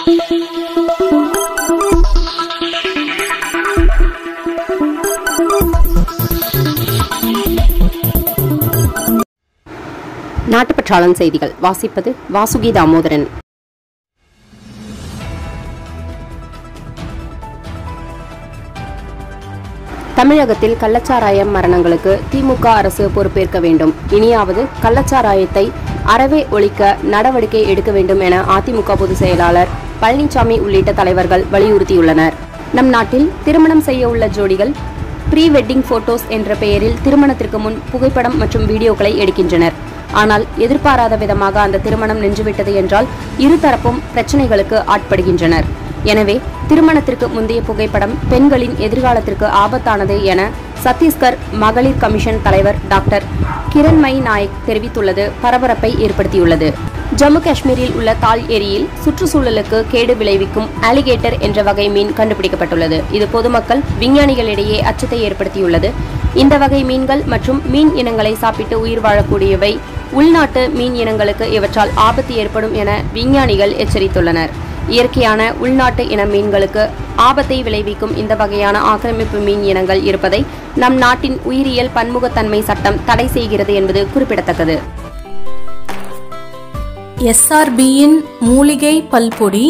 நாட்டுப்பற்றாளன் செய்திகள் வாசிப்பது வாசுகி தாமோதரன் தமிழகத்தில் கள்ளச்சாராயம் மரணங்களுக்கு திமுக அரசு பொறுப்பேற்க வேண்டும் இனியாவது கள்ளச்சாராயத்தை அறவே ஒழிக்க நடவடிக்கை எடுக்க வேண்டும் என அதிமுக பொதுச் செயலாளர் பழனிசாமி உள்ளிட்ட தலைவர்கள் வலியுறுத்தியுள்ளனர் நம் நாட்டில் திருமணம் செய்ய உள்ள ஜோடிகள் ப்ரீ வெட்டிங் போட்டோஸ் என்ற பெயரில் திருமணத்திற்கு முன் புகைப்படம் மற்றும் வீடியோக்களை எடுக்கின்றனர் ஆனால் எதிர்பாராத விதமாக அந்த திருமணம் நின்றுவிட்டது என்றால் இருதரப்பும் பிரச்சனைகளுக்கு ஆட்படுகின்றனர் எனவே திருமணத்திற்கு முந்தைய புகைப்படம் பெண்களின் எதிர்காலத்திற்கு ஆபத்தானது என சத்தீஸ்கர் மகளிர் கமிஷன் தலைவர் டாக்டர் கிரண்மயி நாயக் தெரிவித்துள்ளது பரபரப்பை ஏற்படுத்தியுள்ளது ஜம்மு காஷ்மீரில் உள்ள தால் ஏரியில் சுற்றுச்சூழலுக்கு கேடு விளைவிக்கும் அலிகேட்டர் என்ற வகை மீன் கண்டுபிடிக்கப்பட்டுள்ளது இது பொதுமக்கள் விஞ்ஞானிகளிடையே அச்சத்தை ஏற்படுத்தியுள்ளது இந்த வகை மீன்கள் மற்றும் மீன் இனங்களை சாப்பிட்டு உயிர் வாழக்கூடியவை உள்நாட்டு மீன் இனங்களுக்கு இவற்றால் ஆபத்து ஏற்படும் என விஞ்ஞானிகள் எச்சரித்துள்ளனர் இயற்கையான உள்நாட்டு இன மீன்களுக்கு ஆபத்தை விளைவிக்கும் இந்த வகையான ஆக்கிரமிப்பு மீன் இனங்கள் இருப்பதை நம் நாட்டின் உயிரியல் பன்முகத்தன்மை சட்டம் தடை செய்கிறது என்பது குறிப்பிடத்தக்கது எஸ்ஆர்பியின் மூலிகை பல்பொடி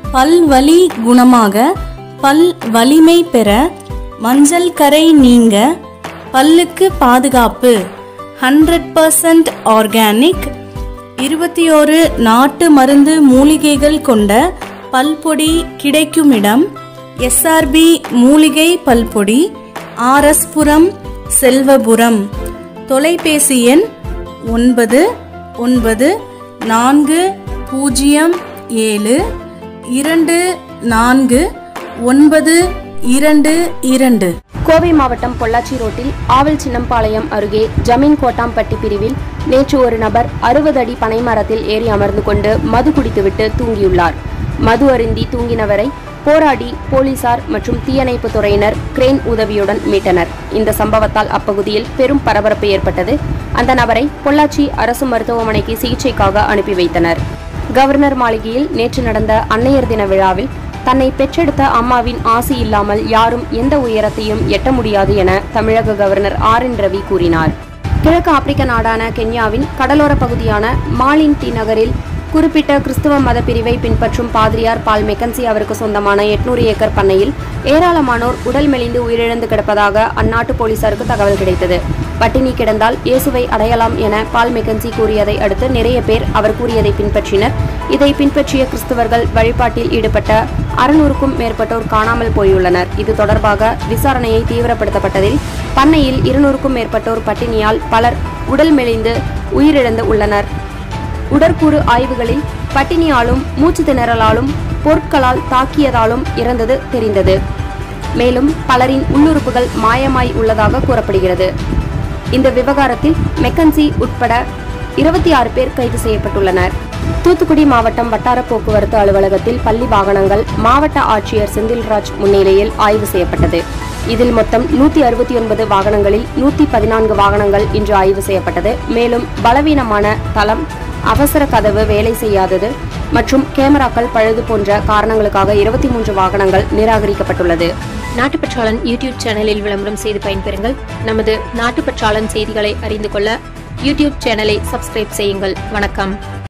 பல்வலி குணமாக பல் வலிமை பெற மஞ்சள் கரை நீங்க பல்லுக்கு பாதுகாப்பு ஹண்ட்ரட் பர்சன்ட் ஆர்கானிக் இருபத்தி ஒரு நாட்டு மருந்து மூலிகைகள் கொண்ட பல்பொடி கிடைக்கும் இடம் எஸ்ஆர்பி மூலிகை பல்பொடி ஆர்எஸ்புரம் செல்வபுரம் தொலைபேசி எண் ஒன்பது ஒன்பது நான்கு பூஜ்ஜியம் ஏழு இரண்டு நான்கு ஒன்பது இரண்டு இரண்டு கோவை மாவட்டம் பொள்ளாச்சி ரோட்டில் ஆவல் சின்னம்பாளையம் அருகே ஜமீன் கோட்டாம்பட்டி பிரிவில் நேற்று ஒரு நபர் அறுபது அடி பனைமரத்தில் ஏறி அமர்ந்து கொண்டு மது குடித்துவிட்டு தூங்கியுள்ளார் மது அருந்தி தூங்கினவரை போராடி போலீசார் மற்றும் தீயணைப்பு துறையினர் கிரேன் உதவியுடன் மீட்டனர் இந்த சம்பவத்தால் அப்பகுதியில் பெரும் பரபரப்பு ஏற்பட்டது அந்த நபரை பொள்ளாச்சி அரசு மருத்துவமனைக்கு சிகிச்சைக்காக அனுப்பி வைத்தனர் கவர்னர் மாளிகையில் நேற்று நடந்த அன்னையர் தின விழாவில் தன்னை பெற்றெடுத்த அம்மாவின் ஆசி இல்லாமல் யாரும் எந்த உயரத்தையும் எட்ட முடியாது என தமிழக கவர்னர் ஆர் என் ரவி கூறினார் கிழக்கு ஆப்பிரிக்க நாடான கென்யாவின் கடலோர பகுதியான மாலின் டி நகரில் குறிப்பிட்ட கிறிஸ்துவ மத பிரிவை பின்பற்றும் பாதிரியார் பால் மெக்கன்சி அவருக்கு சொந்தமான எட்நூறு ஏக்கர் பண்ணையில் ஏராளமானோர் உடல் மெலிந்து உயிரிழந்து கிடப்பதாக அந்நாட்டு போலீசாருக்கு தகவல் கிடைத்தது பட்டினி கிடந்தால் இயேசுவை அடையலாம் என பால் மெக்கன்சி கூறியதை அடுத்து நிறைய பேர் அவர் கூறியதை பின்பற்றினர் இதை பின்பற்றிய கிறிஸ்தவர்கள் வழிபாட்டில் ஈடுபட்ட அறுநூறுக்கும் மேற்பட்டோர் காணாமல் போயுள்ளனர் இது தொடர்பாக விசாரணையை தீவிரப்படுத்தப்பட்டதில் பண்ணையில் இருநூறுக்கும் மேற்பட்டோர் பட்டினியால் பலர் உடல் மெலிந்து உயிரிழந்து உள்ளனர் உடற்கூறு ஆய்வுகளில் பட்டினியாலும் மூச்சு திணறலாலும் பொருட்களால் தாக்கியதாலும் இறந்தது தெரிந்தது மேலும் பலரின் உள்ளுறுப்புகள் மாயமாய் உள்ளதாக கூறப்படுகிறது இந்த விவகாரத்தில் மெக்கன்சி உட்பட இருபத்தி ஆறு பேர் கைது செய்யப்பட்டுள்ளனர் தூத்துக்குடி மாவட்டம் வட்டார போக்குவரத்து அலுவலகத்தில் பள்ளி வாகனங்கள் மாவட்ட ஆட்சியர் செந்தில்ராஜ் முன்னிலையில் ஆய்வு செய்யப்பட்டது இதில் மொத்தம் நூத்தி அறுபத்தி ஒன்பது வாகனங்களில் நூத்தி பதினான்கு வாகனங்கள் இன்று ஆய்வு செய்யப்பட்டது மேலும் பலவீனமான தளம் அவசர கதவு வேலை செய்யாதது மற்றும் கேமராக்கள் பழுது போன்ற காரணங்களுக்காக இருபத்தி மூன்று வாகனங்கள் நிராகரிக்கப்பட்டுள்ளது நாட்டுப்பற்றாளன் யூடியூப் சேனலில் விளம்பரம் செய்து பயன்பெறுங்கள் நமது நாட்டுப்பற்றாளன் செய்திகளை அறிந்து கொள்ள யூடியூப் சேனலை சப்ஸ்கிரைப் செய்யுங்கள் வணக்கம்